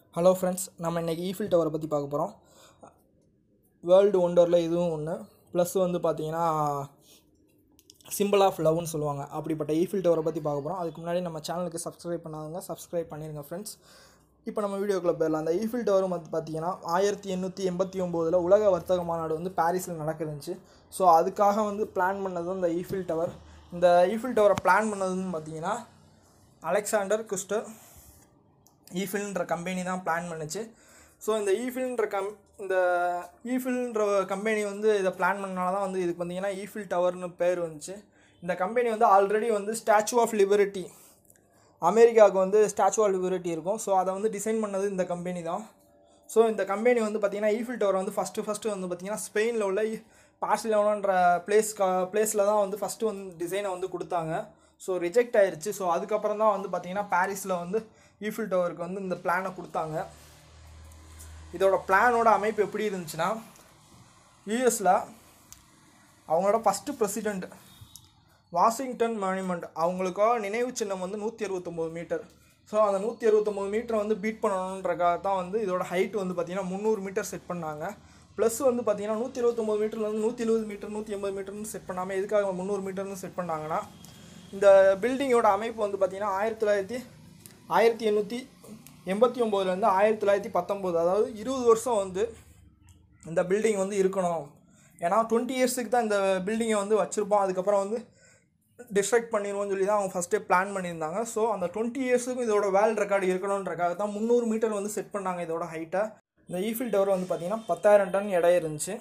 hello friends நம்ம இன்றைக்கி Eiffel டவரை பற்றி பார்க்க போகிறோம் வேர்ல்டு ஒண்டரில் இதுவும் ஒன்று ப்ளஸ் வந்து பார்த்தீங்கன்னா சிம்பிள் ஆஃப் லவ்னு சொல்லுவாங்க அப்படிப்பட்ட ஈஃபில் டவரை பற்றி பார்க்க போகிறோம் அதுக்கு முன்னாடி நம்ம சேனலுக்கு சப்ஸ்கிரைப் பண்ணாதவங்க சப்ஸ்கிரைப் பண்ணிடுங்க ஃப்ரெண்ட்ஸ் இப்போ நம்ம வீடியோக்குள்ளே போயிடலாம் அந்த ஈஃபில் டவரும் வந்து பார்த்தீங்கன்னா ஆயிரத்தி எண்ணூற்றி எண்பத்தி ஒம்போதில் உலக வர்த்தக மாநாடு வந்து பாரிஸில் நடக்குதுச்சு ஸோ அதுக்காக வந்து பிளான் பண்ணது இந்த ஈஃபில் டவர் இந்த ஈஃபில் டவரை பிளான் பண்ணதுன்னு பார்த்தீங்கன்னா அலெக்சாண்டர் குஸ்டர் ஈஃபில்ன்ற கம்பெனி தான் பிளான் பண்ணுச்சு ஸோ இந்த ஈஃபில்ன்ற கம் இந்த ஈஃபில்ன்ற கம்பெனி வந்து இதை பிளான் பண்ணனால தான் வந்து இதுக்கு பார்த்தீங்கன்னா ஈஃபில் டவர்னு பேர் வந்துச்சு இந்த கம்பெனி வந்து ஆல்ரெடி வந்து ஸ்டாச்சு ஆஃப் லிபர்ட்டி அமெரிக்காவுக்கு வந்து ஸ்டாச்சு ஆஃப் லிபர்ட்டி இருக்கும் ஸோ அதை வந்து டிசைன் பண்ணது இந்த கம்பெனி தான் ஸோ இந்த கம்பெனி வந்து பார்த்திங்கன்னா ஈஃபில் டவர் வந்து ஃபஸ்ட்டு ஃபஸ்ட்டு வந்து பார்த்திங்கன்னா ஸ்பெயினில் உள்ள பார்சிலோனான்ற பிளேஸ் பிளேஸில் தான் வந்து ஃபஸ்ட்டு வந்து டிசைனை வந்து கொடுத்தாங்க ஸோ ரிஜெக்ட் ஆயிருச்சு ஸோ அதுக்கப்புறம் தான் வந்து பார்த்திங்கன்னா பாரிஸில் வந்து ஈஃபில் டவருக்கு வந்து இந்த பிளானை கொடுத்தாங்க இதோட பிளானோட அமைப்பு எப்படி இருந்துச்சுன்னா யூஎஸில் அவங்களோட ஃபஸ்ட்டு பிரசிடெண்ட் வாஷிங்டன் மானுமெண்ட் அவங்களுக்கோ நினைவு சின்னம் வந்து நூற்றி அறுபத்தொம்போது மீட்டர் ஸோ அந்த நூற்றி அறுபத்தொம்போது மீட்டரை வந்து பீட் பண்ணணுன்றக்காக தான் வந்து இதோட ஹைட் வந்து பார்த்திங்கன்னா முந்நூறு மீட்டர் செட் பண்ணாங்க ப்ளஸ் வந்து பார்த்திங்கன்னா நூற்றி இருபத்தொம்போது மீட்டர்லேருந்து நூற்றி எழுபது மீட்டர் நூற்றி எண்பது மீட்டர்னு செட் பண்ணாமல் எதுக்காக முந்நூறு மீட்டர்னு செட் பண்ணாங்கன்னா இந்த பில்டிங்கோட அமைப்பு வந்து பார்த்திங்கன்னா ஆயிரத்தி தொள்ளாயிரத்தி ஆயிரத்தி எண்ணூற்றி எண்பத்தி ஒம்போதுலேருந்து ஆயிரத்தி தொள்ளாயிரத்தி பத்தொம்போது அதாவது இருபது வருஷம் வந்து இந்த பில்டிங் வந்து இருக்கணும் ஏன்னா டுவெண்ட்டி இயர்ஸுக்கு தான் இந்த பில்டிங்கை வந்து வச்சுருப்போம் அதுக்கப்புறம் வந்து டிஸ்ட்ரக்ட் பண்ணிடுவோம்னு சொல்லி தான் அவங்க ஃபஸ்ட்டே பிளான் பண்ணியிருந்தாங்க ஸோ அந்த டுவெண்ட்டி இயர்ஸுக்கும் இதோட வேர்ல்டு ரெக்கார்டு இருக்கணுன்றக்காக தான் முந்நூறு மீட்டர் வந்து செட் பண்ணாங்க இதோட ஹைட்டை இந்த ஈஃபில் டவர் வந்து பார்த்திங்கன்னா பத்தாயிரம் டன் எடை இருந்துச்சு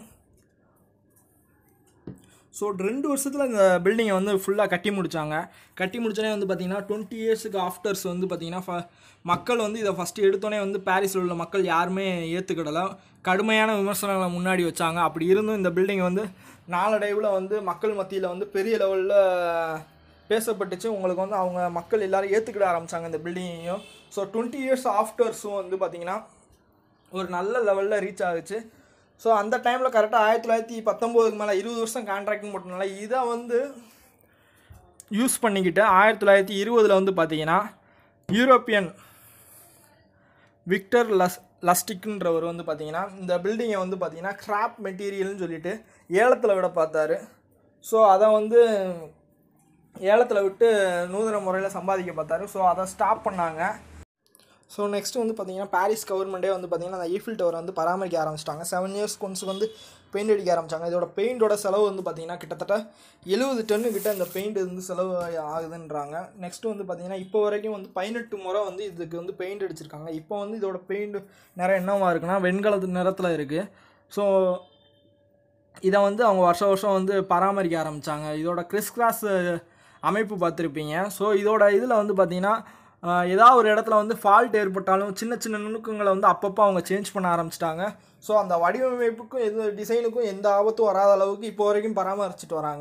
ஸோ ரெண்டு வருஷத்தில் இந்த பில்டிங்கை வந்து ஃபுல்லாக கட்டி முடித்தாங்க கட்டி முடிச்சோடனே வந்து பார்த்திங்கன்னா டுவெண்ட்டி இயர்ஸுக்கு ஆஃப்டர்ஸ் வந்து பார்த்திங்கன்னா ஃப மக்கள் வந்து இதை ஃபஸ்ட்டு எடுத்தோடனே வந்து பாரிஸில் உள்ள மக்கள் யாருமே ஏற்றுக்கிடலை கடுமையான விமர்சனங்களை முன்னாடி வச்சாங்க அப்படி இருந்தும் இந்த பில்டிங் வந்து நாளடைவில் வந்து மக்கள் மத்தியில் வந்து பெரிய லெவலில் பேசப்பட்டுச்சு உங்களுக்கு வந்து அவங்க மக்கள் எல்லோரும் ஏற்றுக்கிட ஆரம்பித்தாங்க இந்த பில்டிங்கையும் ஸோ டுவெண்ட்டி இயர்ஸ் ஆஃப்டர்ஸும் வந்து பார்த்திங்கன்னா ஒரு நல்ல லெவலில் ரீச் ஆகுச்சு ஸோ அந்த டைமில் கரெக்டாக ஆயிரத்தி தொள்ளாயிரத்தி பத்தொம்போதுக்கு மேலே இருபது வருஷம் கான்ட்ராக்ட்னு போட்டனால இதை வந்து யூஸ் பண்ணிக்கிட்டு ஆயிரத்தி தொள்ளாயிரத்தி இருபதில் வந்து பார்த்தீங்கன்னா யூரோப்பியன் விக்டர் லஸ் லஸ்டிக்ன்றவர் வந்து பார்த்தீங்கன்னா இந்த பில்டிங்கை வந்து பார்த்தீங்கன்னா கிராப் மெட்டீரியல்னு சொல்லிட்டு ஏலத்தில் விட பார்த்தாரு ஸோ அதை வந்து ஏலத்தில் விட்டு நூதன முறையில் சம்பாதிக்க பார்த்தாரு ஸோ அதை ஸ்டாப் பண்ணாங்க ஸோ நெக்ஸ்ட் வந்து பார்த்தீங்கன்னா பாரிஸ் கவர்மெண்ட்டே வந்து பார்த்தீங்கன்னா அந்த ஈஃபில் டவர் வந்து பராமரிக்க ஆரம்பிச்சிட்டாங்க செவன் இயர்ஸ் கொன்ஸ் வந்து பெயிண்ட் அடிக்க ஆரம்பிச்சாங்க இதோட பெயிண்டோட செலவு வந்து பார்த்தீங்கன்னா கிட்டத்தட்ட எழுபது டன்னு கிட்ட இந்த பெயிண்ட் வந்து செலவு ஆகுதுன்றாங்க நெக்ஸ்ட் வந்து பார்த்தீங்கன்னா இப்போ வரைக்கும் வந்து பதினெட்டு முறை வந்து இதுக்கு வந்து பெயிண்ட் அடிச்சிருக்காங்க இப்போ வந்து இதோட பெயிண்ட் நிறம் என்னவா இருக்குன்னா வெண்கலத்து நிறத்தில் இருக்குது ஸோ இதை வந்து அவங்க வருஷம் வருஷம் வந்து பராமரிக்க ஆரம்பித்தாங்க இதோட கிறிஸ் கிராஸ் அமைப்பு பார்த்துருப்பீங்க ஸோ இதோட இதில் வந்து பார்த்தீங்கன்னா ஏதாவது ஒரு இடத்துல வந்து ஃபால்ட் ஏற்பட்டாலும் சின்ன சின்ன நுணுக்கங்களை வந்து அப்பப்போ அவங்க சேஞ்ச் பண்ண ஆரம்பிச்சிட்டாங்க ஸோ அந்த வடிவமைப்புக்கும் எது டிசைனுக்கும் எந்த ஆபத்தும் வராத அளவுக்கு இப்போ வரைக்கும் பராமரிச்சுட்டு வராங்க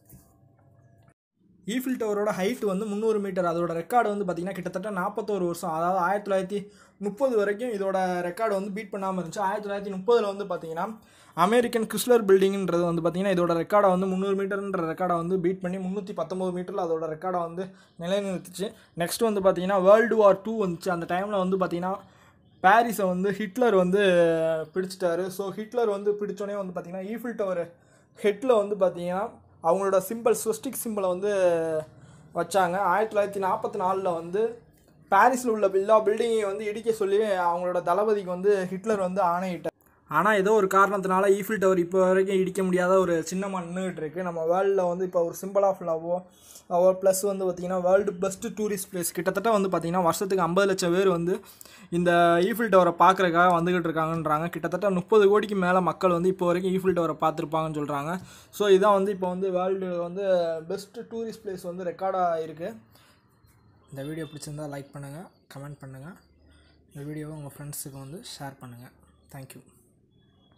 ஈஃபில் டவரோட ஹைட் வந்து முந்நூறு மீட்டர் அதோட ரெக்கார்டு வந்து பார்த்திங்கன்னா கிட்டத்தட்ட நாற்பத்தோரு வருஷம் அதாவது ஆயிரத்தி தொள்ளாயிரத்தி முப்பது வரைக்கும் இதோட ரெக்கார்டு வந்து பீட் பண்ணாமல் இருந்துச்சு ஆயிரத்தி தொள்ளாயிரத்தி முப்பதில் வந்து பார்த்திங்கன்னா அமெரிக்கன் கிறிஸ்லர் பில்டிங்ன்றது வந்து பார்த்திங்கன்னா இதோட ரெக்கார்டை வந்து முந்நூறு மீட்டர்ன்ற ரெக்கார்டை வந்து பீட் பண்ணி முந்நூற்றி பத்தொம்பது மீட்டரில் அதோட ரெக்கார்டை வந்து நிலைநிறுத்துச்சு நெக்ஸ்ட் வந்து பார்த்திங்கன்னா வேர்ல்டு வார் டூ வந்துச்சு அந்த டைமில் வந்து பார்த்திங்கன்னா பாரிஸை வந்து ஹிட்லர் வந்து பிடிச்சிட்டாரு ஸோ ஹிட்லர் வந்து பிடிச்சோடனே வந்து பார்த்திங்கன்னா ஈஃபில் டவர் ஹெட்டில் வந்து பார்த்திங்கன்னா அவங்களோட சிம்பிள் ஸ்வஸ்டிக் சிம்பிளை வந்து வச்சாங்க ஆயிரத்தி தொள்ளாயிரத்தி நாற்பத்தி நாலில் வந்து பாரிஸில் உள்ள எல்லா பில்டிங்கையும் வந்து இடிக்க சொல்லி அவங்களோட தளபதிக்கு வந்து ஹிட்லர் வந்து ஆணையிட்டார் ஆனால் ஏதோ ஒரு காரணத்தினால ஈஃபில் டவர் இப்போ வரைக்கும் இடிக்க முடியாத ஒரு சின்னமாக நின்றுட்டு இருக்குது நம்ம வேர்ல்டில் வந்து இப்போ ஒரு சிம்பிள் ஆஃப் லவ்வோ ப்ளஸ் வந்து பார்த்திங்கன்னா வேர்ல்டு பெஸ்ட்டு டூரிஸ்ட் பிளேஸ் கிட்டத்தட்ட வந்து பார்த்திங்கன்னா வருஷத்துக்கு ஐம்பது லட்சம் பேர் வந்து இந்த ஈஃபில் டவரை பார்க்குறக்காக வந்துக்கிட்டு இருக்காங்கன்றாங்க கிட்டத்தட்ட முப்பது கோடிக்கு மேலே மக்கள் வந்து இப்போ வரைக்கும் ஈஃபில் டவரை பார்த்துருப்பாங்கன்னு சொல்கிறாங்க ஸோ இதான் வந்து இப்போ வந்து வேர்ல்டு வந்து பெஸ்ட்டு டூரிஸ்ட் பிளேஸ் வந்து ரெக்கார்டாக இருக்குது இந்த வீடியோ பிடிச்சிருந்தால் லைக் பண்ணுங்கள் கமெண்ட் பண்ணுங்கள் இந்த வீடியோவை உங்கள் ஃப்ரெண்ட்ஸுக்கு வந்து ஷேர் பண்ணுங்கள் தேங்க்யூ